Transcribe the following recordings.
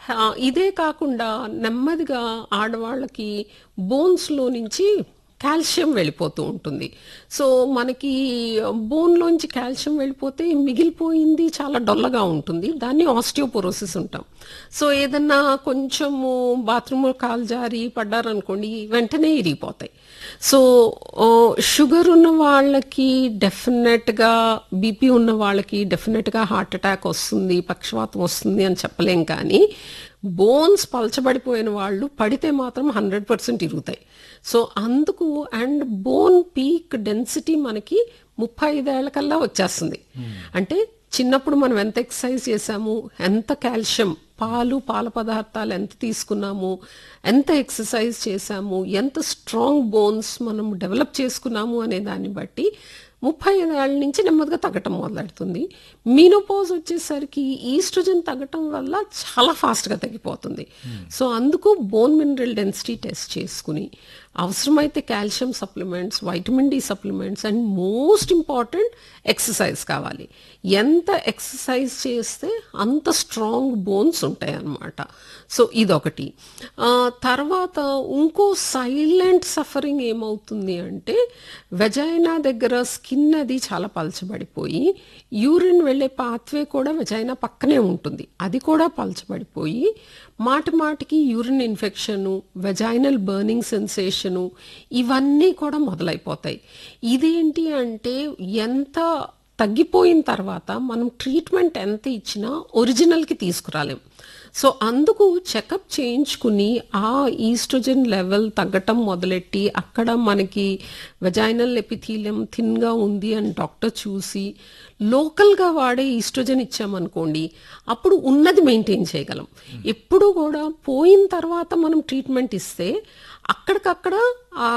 ఆ, ఇదే కాకుండా నెమ్మదిగా ఆడవాళ్ళకి బోన్స్లో నుంచి కాల్షియం వెళ్ళిపోతూ ఉంటుంది సో మనకి బోన్లోంచి కాల్షియం వెళ్ళిపోతే మిగిలిపోయింది చాలా డొల్లగా ఉంటుంది దాన్ని ఆస్టియోపోరోసిస్ ఉంటాం సో ఏదన్నా కొంచెము బాత్రూమ్ కాలు జారి పడ్డారనుకోండి వెంటనే ఇరిగిపోతాయి సో ఆ, షుగర్ ఉన్న వాళ్ళకి డెఫినెట్గా బీపీ ఉన్న వాళ్ళకి డెఫినెట్గా హార్ట్ అటాక్ వస్తుంది పక్షవాతం వస్తుంది అని చెప్పలేం కానీ బోన్స్ పలచబడిపోయిన వాళ్ళు పడితే మాత్రం హండ్రెడ్ పర్సెంట్ ఇరుగుతాయి సో అందుకు అండ్ బోన్ పీక్ డెన్సిటీ మనకి ముప్పై ఐదేళ్ల కల్లా వచ్చేస్తుంది అంటే చిన్నప్పుడు మనం ఎంత ఎక్సర్సైజ్ చేసాము ఎంత కాల్షియం పాలు పాల పదార్థాలు ఎంత తీసుకున్నాము ఎంత ఎక్సర్సైజ్ చేసాము ఎంత స్ట్రాంగ్ బోన్స్ మనం డెవలప్ చేసుకున్నాము అనే దాన్ని బట్టి ముప్పై ఐదేళ్ల నుంచి నెమ్మదిగా తగ్గటం మొదలెడుతుంది మీనోపోజ్ వచ్చేసరికి ఈస్ట్రోజన్ తగ్గటం వల్ల చాలా ఫాస్ట్గా తగ్గిపోతుంది సో అందుకు బోన్ మినరల్ డెన్సిటీ టెస్ట్ చేసుకుని అవసరమైతే calcium supplements vitamin D supplements and most important exercise కావాలి ఎంత ఎక్సర్సైజ్ చేస్తే అంత స్ట్రాంగ్ బోన్స్ ఉంటాయి అన్నమాట సో ఇదొకటి ఆ, తర్వాత ఇంకో సైలెంట్ సఫరింగ్ ఏమవుతుంది అంటే వెజైనా దగ్గర స్కిన్ అది చాలా పలచబడిపోయి యూరిన్ వెళ్ళే పాత్వే కూడా వెజైనా పక్కనే ఉంటుంది అది కూడా పలచబడిపోయి మాటి మాటికి urine infection vaginal burning sensation ఇవన్నీ కూడా మొదలైపోతాయి ఇదేంటి అంటే ఎంత తగ్గిపోయిన తర్వాత మనం ట్రీట్మెంట్ ఎంత ఇచ్చినా ఒరిజినల్కి తీసుకురాలేం సో అందుకు చెకప్ చేయించుకుని ఆ ఈస్ట్రోజన్ లెవెల్ తగ్గటం మొదలెట్టి అక్కడ మనకి వెజైనల్ ఎపిథీలియం థిన్గా ఉంది అని డాక్టర్ చూసి లోకల్గా వాడే ఈస్ట్రోజన్ ఇచ్చామనుకోండి అప్పుడు ఉన్నది మెయింటైన్ చేయగలం ఎప్పుడు కూడా పోయిన తర్వాత మనం ట్రీట్మెంట్ ఇస్తే అక్కడికక్కడ ఆ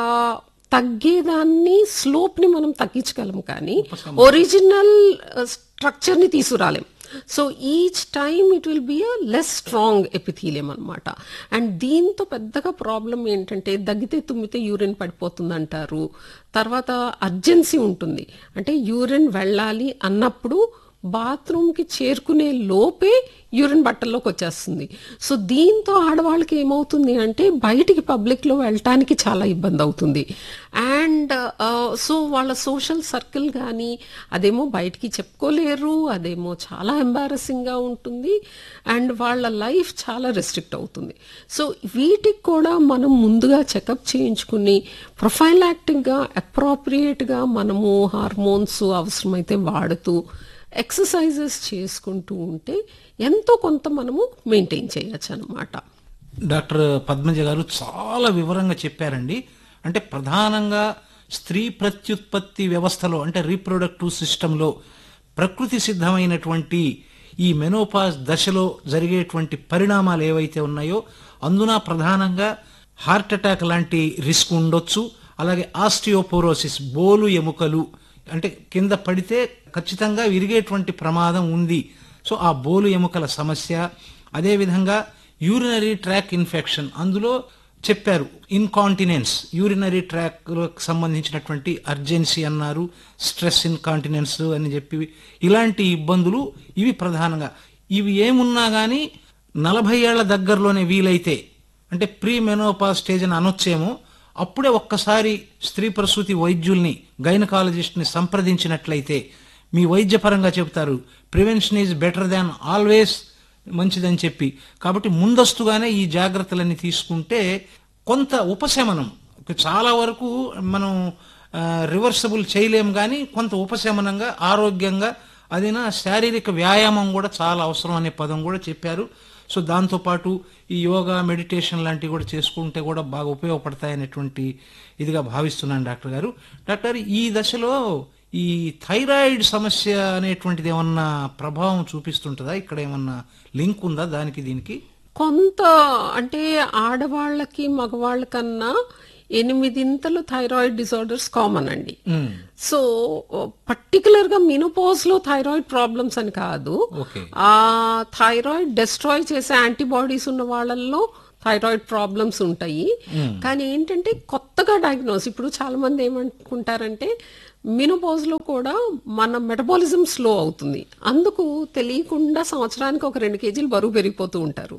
తగ్గేదాన్ని స్లోప్ ని మనం తగ్గించగలం కానీ ఒరిజినల్ స్ట్రక్చర్ ని తీసుకురాలేం so each time it will be a less strong epithelium అనమాట అండ్ దీంతో పెద్దగా ప్రాబ్లం ఏంటంటే దగ్గితే తుమ్మితే యూరిన్ పడిపోతుంది అంటారు తర్వాత అర్జెన్సీ ఉంటుంది అంటే యూరిన్ వెళ్ళాలి అన్నప్పుడు బాత్రూమ్కి చేరుకునే లోపే యూరిన్ బట్టల్లోకి వచ్చేస్తుంది సో దీంతో ఆడవాళ్ళకి ఏమవుతుంది అంటే బయటికి పబ్లిక్లో వెళ్ళటానికి చాలా ఇబ్బంది అవుతుంది అండ్ సో వాళ్ళ సోషల్ సర్కిల్ కానీ అదేమో బయటికి చెప్పుకోలేరు అదేమో చాలా ఎంబారసింగ్గా ఉంటుంది అండ్ వాళ్ళ లైఫ్ చాలా రెస్ట్రిక్ట్ అవుతుంది సో వీటికి కూడా మనం ముందుగా చెకప్ చేయించుకుని ప్రొఫైలాక్టిక్గా అప్రోప్రియేట్గా మనము హార్మోన్స్ అవసరమైతే వాడుతూ ఎక్సర్సైజెస్ చేసుకుంటూ ఉంటే ఎంతో కొంత మనము మెయింటైన్ చేయొచ్చు అనమాట డాక్టర్ పద్మజ గారు చాలా వివరంగా చెప్పారండి అంటే ప్రధానంగా స్త్రీ ప్రత్యుత్పత్తి వ్యవస్థలో అంటే రీప్రొడక్టివ్ సిస్టంలో ప్రకృతి సిద్ధమైనటువంటి ఈ మెనోపాజ్ దశలో జరిగేటువంటి పరిణామాలు ఏవైతే ఉన్నాయో అందున ప్రధానంగా హార్ట్ అటాక్ లాంటి రిస్క్ ఉండొచ్చు అలాగే ఆస్టియోపోరోసిస్ బోలు ఎముకలు అంటే కింద పడితే ఖచ్చితంగా విరిగేటువంటి ప్రమాదం ఉంది సో ఆ బోలు ఎముకల సమస్య అదేవిధంగా యూరినరీ ట్రాక్ ఇన్ఫెక్షన్ అందులో చెప్పారు ఇన్కాంటినెన్స్ యూరినరీ ట్రాక్ సంబంధించినటువంటి అర్జెన్సీ అన్నారు స్ట్రెస్ ఇన్కాంటినెన్స్ అని చెప్పి ఇలాంటి ఇబ్బందులు ఇవి ప్రధానంగా ఇవి ఏమున్నా కానీ నలభై ఏళ్ల దగ్గరలోనే వీలైతే అంటే ప్రీ మెనోపా స్టేజ్ అని అనొచ్చేమో అప్పుడే ఒక్కసారి స్త్రీ ప్రసూతి వైద్యుల్ని గైనకాలజిస్ట్ని సంప్రదించినట్లయితే మీ వైద్యపరంగా చెబుతారు prevention is better than always మంచిదని చెప్పి కాబట్టి ముందస్తుగానే ఈ జాగ్రత్తలన్నీ తీసుకుంటే కొంత ఉపశమనం చాలా వరకు మనం రివర్సబుల్ చేయలేం కానీ కొంత ఉపశమనంగా ఆరోగ్యంగా అదినా శారీరక వ్యాయామం కూడా చాలా అవసరం అనే పదం కూడా చెప్పారు సో దాంతోపాటు ఈ యోగా మెడిటేషన్ లాంటివి కూడా చేసుకుంటే కూడా బాగా ఉపయోగపడతాయనేటువంటి ఇదిగా భావిస్తున్నాను డాక్టర్ గారు డాక్టర్ ఈ దశలో ఈ థైరాయిడ్ సమస్య అనేటువంటిది ఏమన్నా ప్రభావం చూపిస్తుంటుందా ఇక్కడ ఏమన్నా లింక్ ఉందా దానికి దీనికి కొంత అంటే ఆడవాళ్ళకి మగవాళ్ళకన్నా ఎనిమిదింతలు థైరాయిడ్ డిసార్డర్స్ కామన్ అండి సో పర్టికులర్ గా మినోపాజ్ లో థైరాయిడ్ ప్రాబ్లమ్స్ అని కాదు ఓకే ఆ థైరాయిడ్ డిస్ట్రాయ్ చేసే యాంటీబాడీస్ ఉన్న వాళ్ళల్లో థైరాయిడ్ ప్రాబ్లమ్స్ ఉంటాయి కానీ ఏంటంటే కొత్తగా డయాగ్నోస్ ఇప్పుడు చాలా మంది ఏమనుకుంటారంటే మినోపాజ్ లో కూడా మన మెటబాలిజం స్లో అవుతుంది అందుకు తెలియకుండా సంవత్సరానికి ఒక రెండు కేజీలు బరువు పెరిగిపోతూ ఉంటారు